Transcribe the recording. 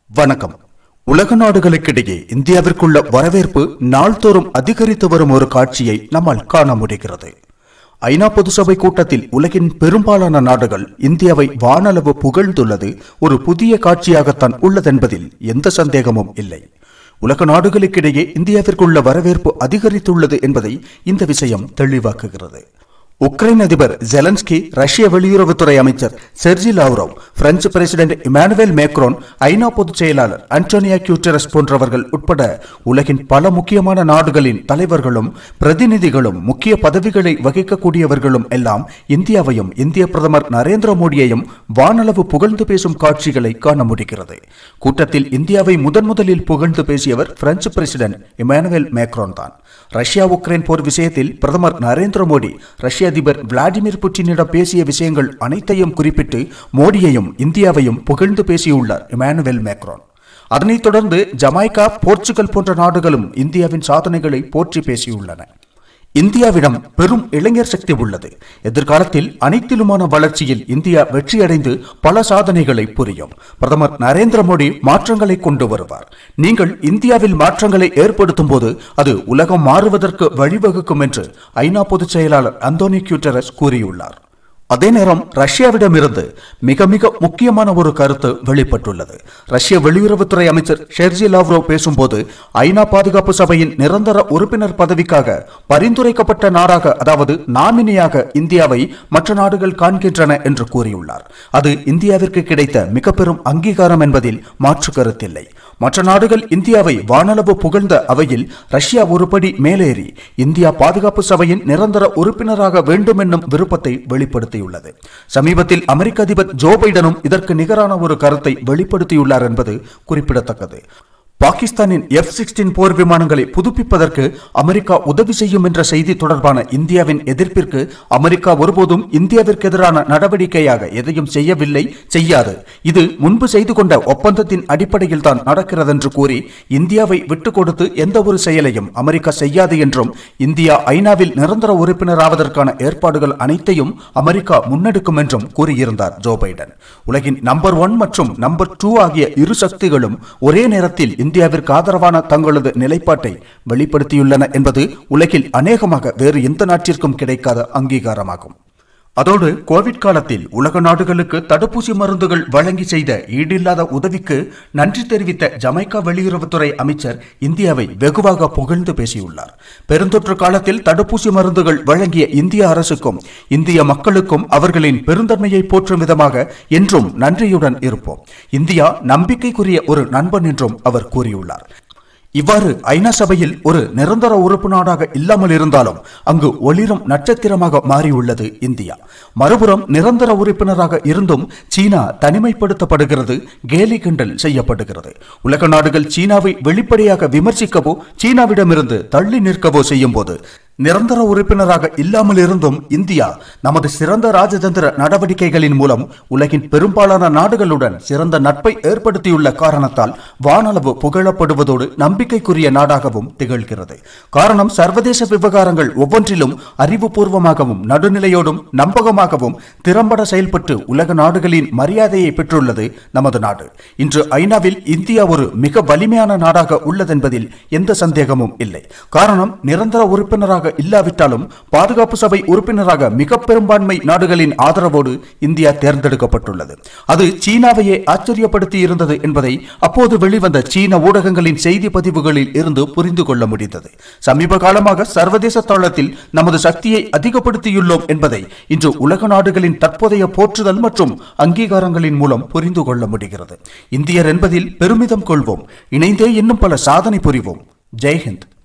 வணக்கம் உலக நாடுகளுக்கிடையே இந்தியாவிற்குள்ள வரவேற்பு நாள்தோறும் அதிகரித்து வரும் ஒரு காட்சியை நம்மால் காண முடிகிறது ஐநா பொதுசபை கூட்டத்தில் உலகின் பெரும்பாலான நாடுகள் இந்தியாவை வானளவு புகழ்ந்துள்ளது ஒரு புதிய காட்சியாகத்தான் உள்ளதென்பதில் எந்த சந்தேகமும் இல்லை உலக நாடுகளுக்கிடையே இந்தியாவிற்குள்ள வரவேற்பு அதிகரித்துள்ளது என்பதை இந்த விஷயம் தெளிவாக்குகிறது உக்ரைன் அதிபர் ஜெலன்ஸ்கி ரஷ்ய வெளியுறவுத்துறை அமைச்சர் Sergei Lavrov French president Emmanuel Macron ஐநா பொதுச் செயலாளர் அன்டோனியா கியூட்டரஸ் போன்றவர்கள் உட்பட உலகின் பல முக்கியமான நாடுகளின் தலைவர்களும் பிரதிநிதிகளும் முக்கிய பதவிகளை வகிக்கக்கூடியவர்களும் எல்லாம் இந்தியாவையும் இந்திய பிரதமர் நரேந்திர மோடியையும் வானளவு புகழ்ந்து பேசும் காட்சிகளை காண முடிகிறது கூட்டத்தில் இந்தியாவை முதன் முதலில் புகழ்ந்து பேசியவர் பிரெஞ்சு பிரசிடென்ட் இமானுவேல் மேக்ரோன் தான் ரஷ்யா உக்ரைன் போர் விஷயத்தில் பிரதமர் நரேந்திர மோடி ரஷ்ய அதிபர் விளாடிமிர் புட்டினிடம் பேசிய விஷயங்கள் அனைத்தையும் குறிப்பிட்டு மோடியையும் இந்தியாவையும் புகழ்ந்து பேசியுள்ளார் இமானுவேல் மேக்ரோன் அதனைத் தொடர்ந்து ஜமைக்கா போர்ச்சுகல் போன்ற நாடுகளும் இந்தியாவின் சாதனைகளை போற்றி பேசியுள்ளன இந்தியாவிடம் பெரும் இளைஞர் சக்தி உள்ளது எதிர்காலத்தில் அனைத்திலுமான வளர்ச்சியில் இந்தியா வெற்றியடைந்து பல சாதனைகளை புரியும் பிரதமர் நரேந்திர மோடி மாற்றங்களை கொண்டு வருவார் நீங்கள் இந்தியாவில் மாற்றங்களை ஏற்படுத்தும் போது அது உலகம் மாறுவதற்கு வழிவகுக்கும் என்று ஐநா பொதுச் செயலாளர் அந்தோனி கியூட்டரஸ் கூறியுள்ளார் அதே நேரம் ரஷ்யாவிடமிருந்து மிக மிக முக்கியமான ஒரு கருத்து வெளிப்பட்டுள்ளது ரஷ்ய வெளியுறவுத்துறை அமைச்சர் ஷெர்ஜி லாவ்ரோவ் பேசும்போது ஐநா பாதுகாப்பு சபையின் நிரந்தர உறுப்பினர் பதவிக்காக பரிந்துரைக்கப்பட்ட நாடாக அதாவது நாமினியாக இந்தியாவை மற்ற நாடுகள் காண்கின்றன என்று கூறியுள்ளார் அது இந்தியாவிற்கு கிடைத்த மிக பெரும் அங்கீகாரம் என்பதில் மாற்று கருத்தில்லை மற்ற நாடுகள் இந்தியாவை வானளவு புகழ்ந்த அவையில் ரஷ்யா ஒருபடி மேலேறி இந்தியா பாதுகாப்பு சபையின் நிரந்தர உறுப்பினராக வேண்டும் என்னும் விருப்பத்தை வெளிப்படுத்தியுள்ளது சமீபத்தில் அமெரிக்க அதிபர் ஜோ பைடனும் இதற்கு நிகரான ஒரு கருத்தை வெளிப்படுத்தியுள்ளார் என்பது குறிப்பிடத்தக்கது பாகிஸ்தானின் எஃப் சிக்ஸ்டீன் போர் விமானங்களை புதுப்பிப்பதற்கு அமெரிக்கா உதவி செய்யும் என்ற செய்தி தொடர்பான இந்தியாவின் எதிர்ப்பிற்கு அமெரிக்கா ஒருபோதும் இந்தியாவிற்கு எதிரான நடவடிக்கையாக எதையும் செய்யவில்லை செய்யாது இது முன்பு செய்து கொண்ட ஒப்பந்தத்தின் அடிப்படையில் தான் நடக்கிறது என்று கூறி இந்தியாவை விட்டுக் கொடுத்து எந்த ஒரு செயலையும் அமெரிக்கா செய்யாது என்றும் இந்தியா ஐநாவில் நிரந்தர உறுப்பினராவதற்கான ஏற்பாடுகள் அனைத்தையும் அமெரிக்கா முன்னெடுக்கும் என்றும் கூறியிருந்தார் ஜோ பைடன் உலகின் நம்பர் ஒன் மற்றும் நம்பர் டூ ஆகிய இரு சக்திகளும் ஒரே நேரத்தில் இந்தியாவிற்கு ஆதரவான தங்களது நிலைப்பாட்டை வெளிப்படுத்தியுள்ளன என்பது உலகில் அநேகமாக வேறு எந்த நாட்டிற்கும் கிடைக்காத அங்கீகாரமாகும் அதோடு கோவிட் காலத்தில் உலக நாடுகளுக்கு தடுப்பூசி மருந்துகள் வழங்கி செய்த ஈடில்லாத உதவிக்கு நன்றி தெரிவித்த ஜமைக்கா வெளியுறவுத்துறை அமைச்சர் இந்தியாவை வெகுவாக புகழ்ந்து பேசியுள்ளார் பெருந்தொற்று காலத்தில் தடுப்பூசி மருந்துகள் வழங்கிய இந்திய அரசுக்கும் இந்திய மக்களுக்கும் அவர்களின் பெருந்தன்மையை போற்றும் விதமாக என்றும் நன்றியுடன் இருப்போம் இந்தியா நம்பிக்கைக்குரிய ஒரு நண்பன் என்றும் அவர் கூறியுள்ளார் இவ்வாறு ஐநா சபையில் ஒரு நிரந்தர உறுப்பு நாடாக இல்லாமல் இருந்தாலும் அங்கு ஒளிரும் நட்சத்திரமாக மாறியுள்ளது இந்தியா மறுபுறம் நிரந்தர உறுப்பினராக இருந்தும் சீனா தனிமைப்படுத்தப்படுகிறது கேலி கிண்டல் செய்யப்படுகிறது உலக நாடுகள் சீனாவை வெளிப்படையாக விமர்சிக்கவோ சீனாவிடமிருந்து தள்ளி நிற்கவோ செய்யும் போது நிரந்தர உறுப்பினராக இல்லாமல் இருந்தும் இந்தியா நமது சிறந்த ராஜதந்திர நடவடிக்கைகளின் மூலம் உலகின் பெரும்பாலான நாடுகளுடன் சிறந்த நட்பை ஏற்படுத்தியுள்ள காரணத்தால் வானளவு புகழப்படுவதோடு நம்பிக்கைக்குரிய நாடாகவும் திகழ்கிறது காரணம் சர்வதேச விவகாரங்கள் ஒவ்வொன்றிலும் அறிவுபூர்வமாகவும் நடுநிலையோடும் நம்பகமாகவும் திறம்பட செயல்பட்டு உலக நாடுகளின் மரியாதையை பெற்றுள்ளது நமது நாடு இன்று ஐநாவில் இந்தியா ஒரு மிக வலிமையான நாடாக உள்ளதென்பதில் எந்த சந்தேகமும் இல்லை காரணம் நிரந்தர உறுப்பினராக இல்லாவிட்டாலும் பாதுகாப்பு சபை உறுப்பினராக மிக பெரும்பான்மை நாடுகளின் ஆதரவோடு இந்தியா தேர்ந்தெடுக்கப்பட்டுள்ளது அது சீனாவையே ஆச்சரியப்படுத்தி இருந்தது என்பதை அப்போது வெளிவந்த சீன ஊடகங்களின் செய்தி பதிவுகளில் இருந்து புரிந்து கொள்ள முடிந்தது சமீப காலமாக சர்வதேச தளத்தில் நமது சக்தியை அதிகப்படுத்தியுள்ளோம் என்பதை இன்று உலக நாடுகளின் தற்போதைய போற்றுதல் மற்றும் அங்கீகாரங்களின் மூலம் புரிந்து கொள்ள முடிகிறது இந்தியர் என்பதில் பெருமிதம் கொள்வோம் இணைந்தே இன்னும் பல சாதனை புரிவோம் ஜெய்ஹிந்த்